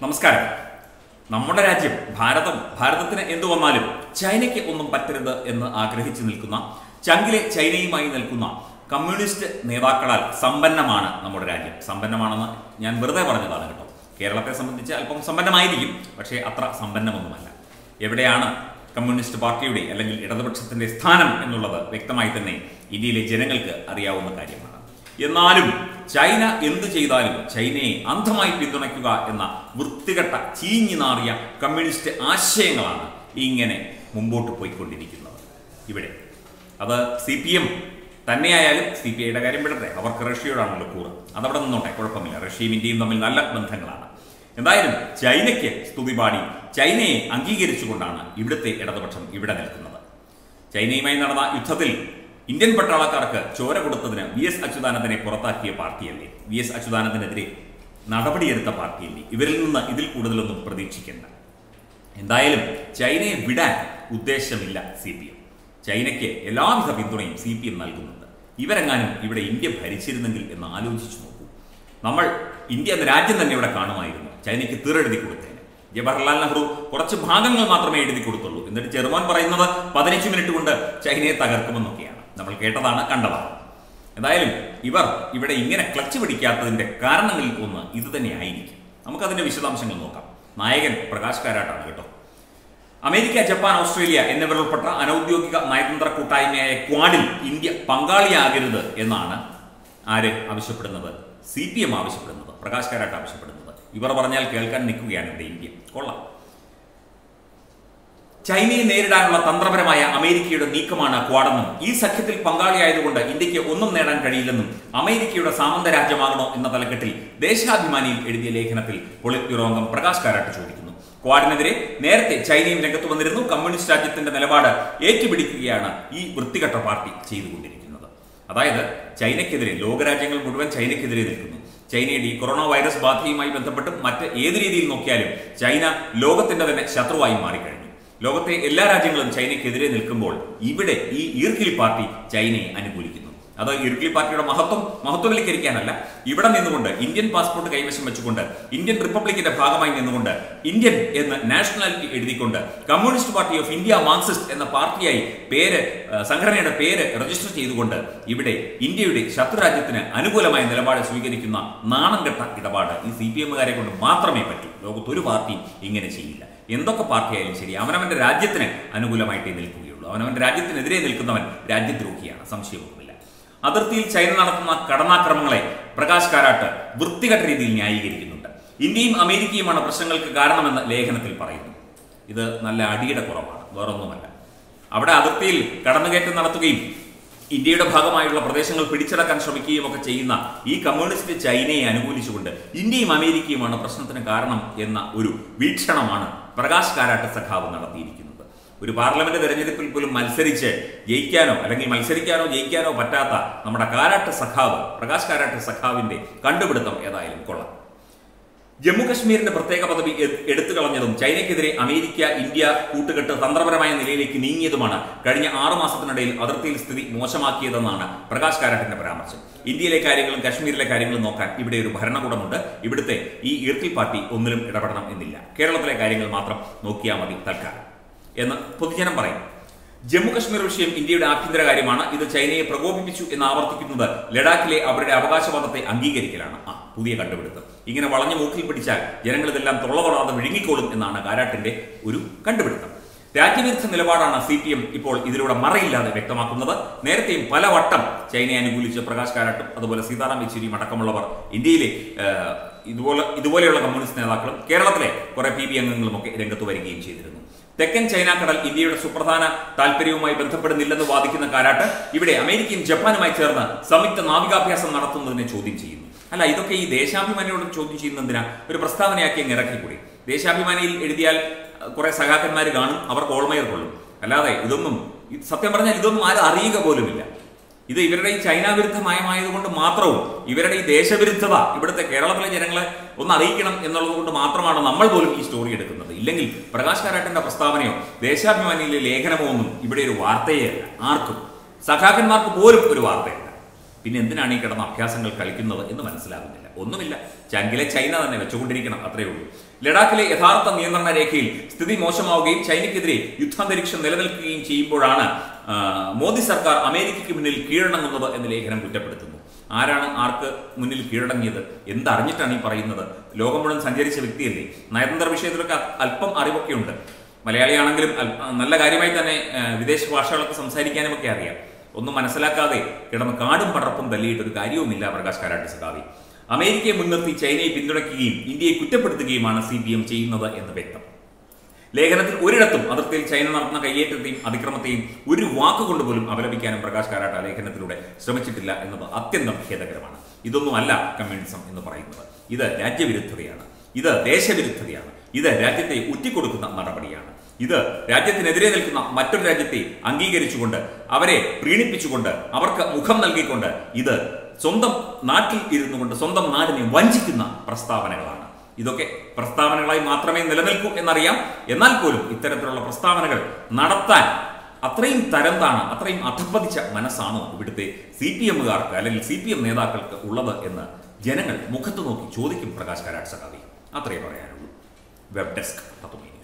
നമസ്കാരം നമ്മുടെ രാജ്യം ഭാരതം ഭാരതത്തിന് എന്തു വന്നാലും ചൈനയ്ക്ക് ഒന്നും പറ്റരുത് എന്ന് ആഗ്രഹിച്ചു നിൽക്കുന്ന ചങ്കിലെ ചൈനയുമായി നിൽക്കുന്ന കമ്മ്യൂണിസ്റ്റ് നേതാക്കളാൽ സമ്പന്നമാണ് നമ്മുടെ രാജ്യം സമ്പന്നമാണെന്ന് ഞാൻ വെറുതെ പറഞ്ഞതാണ് കേട്ടോ കേരളത്തെ സംബന്ധിച്ച് അല്പം സമ്പന്നമായിരിക്കും പക്ഷേ അത്ര സമ്പന്നമൊന്നുമല്ല എവിടെയാണ് കമ്മ്യൂണിസ്റ്റ് പാർട്ടിയുടെ അല്ലെങ്കിൽ ഇടതുപക്ഷത്തിന്റെ സ്ഥാനം എന്നുള്ളത് വ്യക്തമായി തന്നെ ഇന്ത്യയിലെ ജനങ്ങൾക്ക് അറിയാവുന്ന കാര്യമാണ് എന്നാലും ചൈന എന്തു ചെയ്താലും ചൈനയെ അന്ധമായി പിന്തുണയ്ക്കുക എന്ന വൃത്തികെട്ട ചീഞ്ഞു നാറിയ കമ്മ്യൂണിസ്റ്റ് ആശയങ്ങളാണ് ഇങ്ങനെ മുമ്പോട്ട് പോയിക്കൊണ്ടിരിക്കുന്നത് ഇവിടെ അത് സി പി എം തന്നെയായാലും സി പി ഐയുടെ കാര്യം വിടട്ടെ അവർക്ക് റഷ്യയോടാണല്ലോ കൂറ് അതവിടെ നിന്നോട്ടെ കുഴപ്പമില്ല റഷ്യയും ഇന്ത്യയും തമ്മിൽ നല്ല ബന്ധങ്ങളാണ് എന്തായാലും ചൈനയ്ക്ക് സ്തുതി പാടി ചൈനയെ അംഗീകരിച്ചുകൊണ്ടാണ് ഇവിടുത്തെ ഇടതുപക്ഷം ഇവിടെ നിൽക്കുന്നത് ചൈനയുമായി നടന്ന യുദ്ധത്തിൽ ഇന്ത്യൻ പട്ടാളക്കാർക്ക് ചോര കൊടുത്തതിന് വി എസ് അച്യുതാനന്ദനെ പുറത്താക്കിയ പാർട്ടിയല്ലേ വി എസ് അച്യുതാനന്ദനെതിരെ നടപടിയെടുത്ത പാർട്ടിയല്ലേ ഇവരിൽ നിന്ന് ഇതിൽ കൂടുതലൊന്നും പ്രതീക്ഷിക്കേണ്ട എന്തായാലും ചൈനയെ വിടാൻ ഉദ്ദേശമില്ല സി പി എം ചൈനയ്ക്ക് എല്ലാവിധ പിന്തുണയും സി പി എം നൽകുന്നുണ്ട് ഇവരെങ്ങാനും ഇവിടെ ഇന്ത്യ ഭരിച്ചിരുന്നെങ്കിൽ എന്ന് ആലോചിച്ചു നോക്കൂ നമ്മൾ ഇന്ത്യ എന്ന രാജ്യം തന്നെ ഇവിടെ കാണുമായിരുന്നു ചൈനയ്ക്ക് തീറെഴുതി കൊടുത്തേനെ ജവഹർലാൽ നെഹ്റു കുറച്ച് ഭാഗങ്ങൾ മാത്രമേ എഴുതി കൊടുത്തുള്ളൂ എന്നിട്ട് ചെറുമോൻ പറയുന്നത് പതിനഞ്ച് മിനിറ്റ് കൊണ്ട് ചൈനയെ തകർക്കുമെന്നൊക്കെയാണ് നമ്മൾ കേട്ടതാണ് കണ്ടതാണ് എന്തായാലും ഇവർ ഇവിടെ ഇങ്ങനെ ക്ലച്ച് പിടിക്കാത്തതിന്റെ കാരണങ്ങളിൽ ഒന്ന് ഇത് തന്നെ ആയിരിക്കും നമുക്കതിന്റെ വിശദാംശങ്ങൾ നോക്കാം നായകൻ പ്രകാശ് കാരാട്ടാണ് കേട്ടോ അമേരിക്ക ജപ്പാൻ ഓസ്ട്രേലിയ എന്നിവരുൾപ്പെട്ട അനൌദ്യോഗിക നയതന്ത്ര കൂട്ടായ്മയായ ക്വാഡിൽ ഇന്ത്യ പങ്കാളിയാകരുത് എന്നാണ് ആര് ആവശ്യപ്പെടുന്നത് സി പി എം ആവശ്യപ്പെടുന്നത് പ്രകാശ് കാരാട്ട് ആവശ്യപ്പെടുന്നത് ഇവർ പറഞ്ഞാൽ കേൾക്കാൻ നിൽക്കുകയാണ് ഇവിടെ ഇന്ത്യ കൊള്ളാം ചൈനയെ നേരിടാനുള്ള തന്ത്രപരമായ അമേരിക്കയുടെ നീക്കമാണ് ക്വാഡെന്നും ഈ സഖ്യത്തിൽ പങ്കാളിയായതുകൊണ്ട് ഇന്ത്യക്ക് ഒന്നും നേടാൻ കഴിയില്ലെന്നും അമേരിക്കയുടെ സാമന്ത രാജ്യമാകണോ എന്ന തലക്കെട്ടിൽ ദേശാഭിമാനിയിൽ എഴുതിയ ലേഖനത്തിൽ പൊളിറ്റ് ബ്യൂറോ അംഗം പ്രകാശ് കാരാട്ട് ചോദിക്കുന്നു ക്വാഡിനെതിരെ നേരത്തെ ചൈനയും രംഗത്ത് വന്നിരുന്നു കമ്മ്യൂണിസ്റ്റ് രാജ്യത്തിന്റെ നിലപാട് ഏറ്റുപിടിക്കുകയാണ് ഈ വൃത്തികെട്ട പാർട്ടി ചെയ്തുകൊണ്ടിരിക്കുന്നത് അതായത് ചൈനയ്ക്കെതിരെ ലോകരാജ്യങ്ങൾ മുഴുവൻ ചൈനയ്ക്കെതിരെ നിൽക്കുന്നു ചൈനയുടെ ഈ കൊറോണ വൈറസ് ബാധയുമായി ബന്ധപ്പെട്ടും മറ്റ് ഏത് രീതിയിൽ നോക്കിയാലും ചൈന ലോകത്തിന്റെ തന്നെ ശത്രുവായി മാറിക്കഴിഞ്ഞു ലോകത്തെ എല്ലാ രാജ്യങ്ങളും ചൈനയ്ക്കെതിരെ നിൽക്കുമ്പോൾ ഇവിടെ ഈ ഈർക്കിലി പാർട്ടി ചൈനയെ അനുകൂലിക്കുന്നു അത് ഇർക്കിലി പാർട്ടിയുടെ മഹത്വം മഹത്വവൽക്കരിക്കാനല്ല ഇവിടെ നിന്നുകൊണ്ട് ഇന്ത്യൻ പാസ്പോർട്ട് കൈവശം വെച്ചുകൊണ്ട് ഇന്ത്യൻ റിപ്പബ്ലിക്കിന്റെ ഭാഗമായി നിന്നുകൊണ്ട് ഇന്ത്യൻ എന്ന് നാഷണാലിറ്റി എഴുതിക്കൊണ്ട് communist party of India Marxist എന്ന പാർട്ടിയായി പേര് ഏഹ്, സംഘടനയുടെ പേര് രജിസ്റ്റർ ചെയ്തുകൊണ്ട് ഇവിടെ ഇന്ത്യയുടെ ശത്രുരാജ്യത്തിന് അനുകൂലമായ നിലപാട് സ്വീകരിക്കുന്ന നാണം കെട്ട ഇടപാട് ഈ സി പി എമ്മുകാരെ കൊണ്ട് മാത്രമേ പറ്റൂ ലോകത്ത് ഒരു പാർട്ടി ഇങ്ങനെ ചെയ്യില്ല എന്തൊക്കെ പാർട്ടിയായാലും ശരി അവനവന്റെ രാജ്യത്തിന് അനുകൂലമായിട്ടേ നിൽക്കുകയുള്ളൂ അവനവന്റെ രാജ്യത്തിനെതിരെ നിൽക്കുന്നവൻ രാജ്യദ്രോഹിയാണ് സംശയമൊന്നുമില്ല അതിർത്തിയിൽ ചൈന നടത്തുന്ന കടന്നാക്രമങ്ങളെ പ്രകാശ് കാരാട്ട് വൃത്തികെട്ട രീതിയിൽ ന്യായീകരിക്കുന്നുണ്ട് ഇന്ത്യയും അമേരിക്കയുമാണ് പ്രശ്നങ്ങൾക്ക് കാരണമെന്ന് ലേഖനത്തിൽ പറയുന്നു ഇത് നല്ല അടിയുടെ കുറവാണ് വേറൊന്നുമല്ല അവിടെ അതിർത്തിയിൽ കടന്നുകയറ്റം നടത്തുകയും ഇന്ത്യയുടെ ഭാഗമായുള്ള പ്രദേശങ്ങൾ പിടിച്ചടക്കാൻ ശ്രമിക്കുകയും ഒക്കെ ചെയ്യുന്ന ഈ കമ്മ്യൂണിസ്റ്റ് ചൈനയെ അനുകൂലിച്ചുകൊണ്ട് ഇന്ത്യയും അമേരിക്കയുമാണ് പ്രശ്നത്തിന് കാരണം എന്ന ഒരു വീക്ഷണമാണ് പ്രകാശ് കാരാട്ട് സഖാവ് നടത്തിയിരിക്കുന്നത് ഒരു പാർലമെന്റ് തെരഞ്ഞെടുപ്പിൽ പോലും മത്സരിച്ച് ജയിക്കാനോ അല്ലെങ്കിൽ മത്സരിക്കാനോ ജയിക്കാനോ പറ്റാത്ത നമ്മുടെ കാരാട്ട് സഖാവ് പ്രകാശ് കാരാട്ട് സഖാവിന്റെ കണ്ടുപിടുത്തം ഏതായാലും കൊള്ളാം ജമ്മു കശ്മീരിന്റെ പ്രത്യേക പദവി എ- എടുത്തു കളഞ്ഞതും ചൈനയ്ക്കെതിരെ അമേരിക്ക ഇന്ത്യ കൂട്ടുകെട്ട് തന്ത്രപരമായ നിലയിലേക്ക് നീങ്ങിയതുമാണ് കഴിഞ്ഞ ആറു മാസത്തിനിടയിൽ അതിർത്തിയിൽ സ്ഥിതി മോശമാക്കിയതെന്നാണ് പ്രകാശ് കാരാട്ടിന്റെ പരാമർശം ഇന്ത്യയിലെ കാര്യങ്ങളും കശ്മീരിലെ കാര്യങ്ങളും നോക്കാൻ ഇവിടെ ഒരു ഭരണകൂടമുണ്ട് ഇവിടുത്തെ ഈ ഈർക്കിൽ പാർട്ടി ഒന്നിലും ഇടപെടണം എന്നില്ല കേരളത്തിലെ കാര്യങ്ങൾ മാത്രം നോക്കിയാൽ മതി തൽക്കാലം എന്ന് പൊതുജനം പറയും ജമ്മു കശ്മീർ വിഷയം ഇന്ത്യയുടെ ആഭ്യന്തര കാര്യമാണ് ഇത് ചൈനയെ പ്രകോപിപ്പിച്ചു എന്ന് ആവർത്തിക്കുന്നത് ലഡാക്കിലെ അവരുടെ അവകാശവാദത്തെ അംഗീകരിക്കലാണ് ആ പുതിയ കണ്ടുപിടുത്തം ഇങ്ങനെ വളഞ്ഞു മൂക്കിൽ പിടിച്ചാൽ ജനങ്ങൾ ഇതെല്ലാം തൊള്ളതൊടാതെ വിഴുങ്ങിക്കോളും എന്നാണ് കാരാട്ടിന്റെ ഒരു കണ്ടുപിടുത്തം രാജ്യവിരുദ്ധ നിലപാടാണ് സി പി എം ഇപ്പോൾ ഇതിലൂടെ മറയില്ലാതെ വ്യക്തമാക്കുന്നത് നേരത്തെയും പലവട്ടം ചൈനയെ അനുകൂലിച്ച് പ്രകാശ് കാരാട്ടും അതുപോലെ സീതാറാം യെച്ചൂരിയും അടക്കമുള്ളവർ ഇന്ത്യയിലെ ഏഹ്, ഇതുപോലെ ഇതുപോലെയുള്ള കമ്മ്യൂണിസ്റ്റ് നേതാക്കളും കേരളത്തിലെ കുറെ പി ബി അംഗങ്ങളും ഒക്കെ രംഗത്ത് വരികയും ചെയ്തിരുന്നു തെക്കൻ ചൈനാക്കടൽ ഇന്ത്യയുടെ സുപ്രധാന താല്പര്യവുമായി ബന്ധപ്പെടുന്നില്ലെന്ന് വാദിക്കുന്ന കാരാട്ട് ഇവിടെ അമേരിക്കയും ജപ്പാനുമായി ചേർന്ന് സംയുക്ത നാവികാഭ്യാസം നടത്തുന്നതിനെ ചോദ്യം ചെയ്യുന്നു അല്ല ഇതൊക്കെ ഈ ദേശാഭിമാനിയോട് ചോദ്യം ചെയ്യുന്നതിനാ ഒരു പ്രസ്താവനയാക്കി അങ്ങ് ഇറക്കിക്കൂടി ദേശാഭിമാനിയിൽ എഴുതിയാൽ അഹ്, കുറെ സഖാക്കന്മാർ കാണും അവർക്ക് ഓൾമയർ കൊള്ളും അല്ലാതെ ഇതൊന്നും ഇത് സത്യം പറഞ്ഞാൽ ഇതൊന്നും ആരും അറിയുക പോലുമില്ല ഇത് ഇവരുടെ ഈ ചൈന വിരുദ്ധ നയമായതുകൊണ്ട് മാത്രവും ഇവരുടെ ഈ ദേശവിരുദ്ധത ഇവിടുത്തെ കേരളത്തിലെ ജനങ്ങളെ ഒന്ന് അറിയിക്കണം എന്നുള്ളത് കൊണ്ട് മാത്രമാണ് നമ്മൾ പോലും ഈ സ്റ്റോറി എടുക്കുന്നത് ഇല്ലെങ്കിൽ പ്രകാശ് കാരാട്ടിന്റെ പ്രസ്താവനയോ ദേശാഭിമാനിയിലെ ലേഖനമോ ഒന്നും ഇവിടെ ഒരു വാർത്തയേ അല്ല ആർക്കും സഖാക്കന്മാർക്ക് പോലും ഒരു വാർത്തയല്ല പിന്നെ എന്തിനാണ് ഈ കിടന്ന അഭ്യാസങ്ങൾ കളിക്കുന്നത് എന്ന് മനസ്സിലാകുന്നില്ല ഒന്നുമില്ല ചങ്കിലെ ചൈന തന്നെ വെച്ചുകൊണ്ടിരിക്കണം അത്രയേ ഉള്ളൂ ലഡാക്കിലെ യഥാർത്ഥ നിയന്ത്രണ രേഖയിൽ സ്ഥിതി മോശമാവുകയും ചൈനയ്ക്കെതിരെ യുദ്ധാന്തരീക്ഷം നിലനിൽക്കുകയും ചെയ്യുമ്പോഴാണ് ആ, മോദി സർക്കാർ അമേരിക്കയ്ക്ക് മുന്നിൽ കീഴടങ്ങുന്നത് എന്ന് ലേഖനം കുറ്റപ്പെടുത്തുന്നു ആരാണ് ആർക്ക് മുന്നിൽ കീഴടങ്ങിയത് എന്തറിഞ്ഞിട്ടാണ് ഈ പറയുന്നത് ലോകം മുഴുവൻ സഞ്ചരിച്ച വ്യക്തിയല്ലേ നയതന്ത്ര വിഷയത്തിലൊക്കെ അ- അല്പം അറിവൊക്കെ ഉണ്ട് മലയാളിയാണെങ്കിലും അൽ- നല്ല കാര്യമായി തന്നെ ആ, വിദേശ ഭാഷകളൊക്കെ സംസാരിക്കാനും ഒക്കെ അറിയാം ഒന്നും മനസ്സിലാക്കാതെ കിടന്ന് കാടും പടർപ്പും തല്ലിയിട്ട് ഒരു കാര്യവുമില്ല പ്രകാശ് കാരാട്ട് സഖാവി അമേരിക്കയെ മുൻനിർത്തി ചൈനയെ പിന്തുണയ്ക്കുകയും ഇന്ത്യയെ കുറ്റപ്പെടുത്തുകയുമാണ് സി പി എം ചെയ്യുന്നത് എന്ന് വ്യക്തം ലേഖനത്തിൽ ഒരിടത്തും അതിർത്തിയിൽ ചൈന നടത്തുന്ന കയ്യേറ്റത്തെയും അതിക്രമത്തെയും ഒരു വാക്കുകൊണ്ട് പോലും അപലപിക്കാനും പ്രകാശ് കാരാട്ട ലേഖനത്തിലൂടെ ശ്രമിച്ചിട്ടില്ല എന്നത് അത്യന്തം ഖേദകരമാണ് ഇതൊന്നുമല്ല കമ്മ്യൂണിസം എന്ന് പറയുന്നത് ഇത് രാജ്യവിരുദ്ധതയാണ് ഇത് ദേശവിരുദ്ധതയാണ് ഇത് രാജ്യത്തെ ഉറ്റിക്കൊടുക്കുന്ന നടപടിയാണ് ഇത് രാജ്യത്തിനെതിരെ നിൽക്കുന്ന മറ്റൊരു രാജ്യത്തെ അംഗീകരിച്ചുകൊണ്ട് അവരെ പ്രീണിപ്പിച്ചുകൊണ്ട് അവർക്ക് മുഖം നൽകിക്കൊണ്ട് ഇത് സ്വന്തം നാട്ടിൽ ഇരുന്നു കൊണ്ട് സ്വന്തം നാടിനെ വഞ്ചിക്കുന്ന പ്രസ്താവനകളാണ് ഇതൊക്കെ പ്രസ്താവനകളായി മാത്രമേ നിലനിൽക്കൂ എന്നറിയാം എന്നാൽ പോലും ഇത്തരത്തിലുള്ള പ്രസ്താവനകൾ നടത്താൻ അത്രയും തരംതാണ് അത്രയും അധപ്പതിച്ച മനസ്സാണോ ഇവിടുത്തെ സി പി എമ്മുകാർക്ക് അല്ലെങ്കിൽ സി പി എം നേതാക്കൾക്ക് ഉള്ളത് എന്ന് ജനങ്ങൾ മുഖത്ത് നോക്കി ചോദിക്കും പ്രകാശ് കാരാട്ട് സഖാവി അത്രയേ പറയാനുള്ളൂ വെബ് ഡെസ്ക് പത്തുമണി ന്യൂസ്